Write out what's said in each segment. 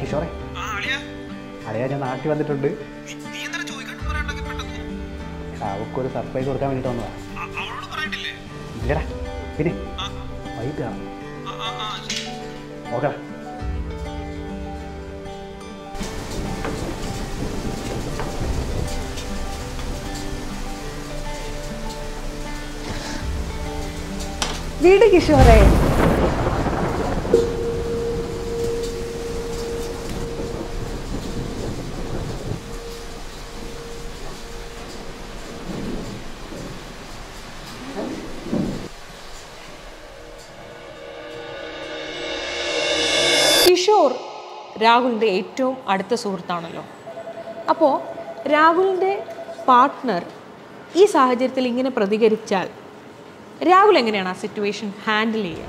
കിഷോറെ അളിയാ ഞാൻ നാട്ടിൽ വന്നിട്ടുണ്ട് എടാ അവൾക്കൊരു സർപ്രൈസ് കൊടുക്കാൻ വേണ്ടിയിട്ട് വന്നതാ ഇല്ലടാ പിന്നെ വൈകിട്ട് കാണാം ഓക്കെടാ വീട് കിഷോറെ കിഷോർ രാഹുലിൻ്റെ ഏറ്റവും അടുത്ത സുഹൃത്താണല്ലോ അപ്പോൾ രാഹുലിൻ്റെ പാർട്ട്ണർ ഈ സാഹചര്യത്തിൽ ഇങ്ങനെ പ്രതികരിച്ചാൽ രാഹുൽ എങ്ങനെയാണ് ആ സിറ്റുവേഷൻ ഹാൻഡിൽ ചെയ്യുക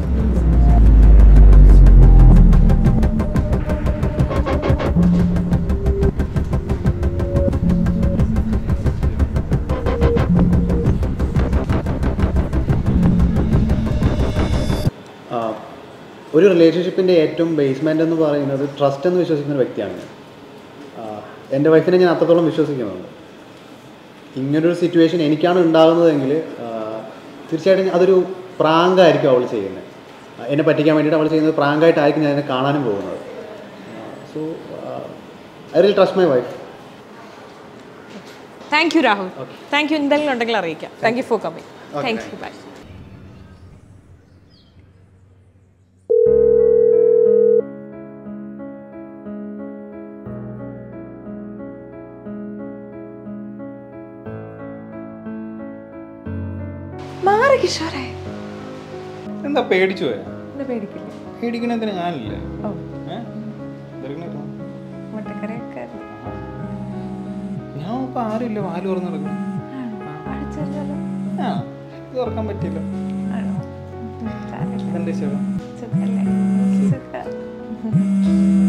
ആ, ഒരു റിലേഷൻഷിപ്പിൻ്റെ ഏറ്റവും ബേസ്മെൻ്റ് എന്ന് പറയുന്നത് ട്രസ്റ്റ് എന്ന് വിശ്വസിക്കുന്ന ഒരു വ്യക്തിയാണ് ഞാൻ ആ, എൻ്റെ വൈഫിനെ ഞാൻ അത്രത്തോളം വിശ്വസിക്കുന്നുണ്ട് ഇങ്ങനൊരു സിറ്റുവേഷൻ എനിക്കാണ് ഉണ്ടാകുന്നതെങ്കിൽ ആ, തീർച്ചയായിട്ടും അതൊരു പ്രാങ്കായിരിക്കും അവൾ ചെയ്യുന്നത് ആ, എന്നെ പറ്റിക്കാൻ വേണ്ടിയിട്ട് അവൾ ചെയ്യുന്നത് പ്രാങ്കായിട്ടായിരിക്കും ഞാൻ എന്നെ കാണാനും പോകുന്നത് so I really trust my wife thank you Rahul thank you എന്തെങ്കിലും ഉണ്ടെങ്കിൽ അറിയിക്കാം thank you for coming Okay, thank thank you bye മാറി കിഷോറെ എന്താ പേടിച്ചു പോയാ എന്നെ പേടിക്കില്ലേ പേടിക്കണതിന് ഞാനില്ലേ ഓ ഏ? ഇതെടുക്കണേട്ടോ. മുട്ടക്കറിയൊക്കെ ഞാൻ ഇപ്പൊ ആരുമില്ല വാല് തുറന്നു നടക്കണം അടിച്ചല്ലോ ആ ഇത് തുറക്കാൻ പറ്റില്ല ആണോ സാരമില്ല. ഇതെന്റെ ശവം സുഖല്ലേ സുഖം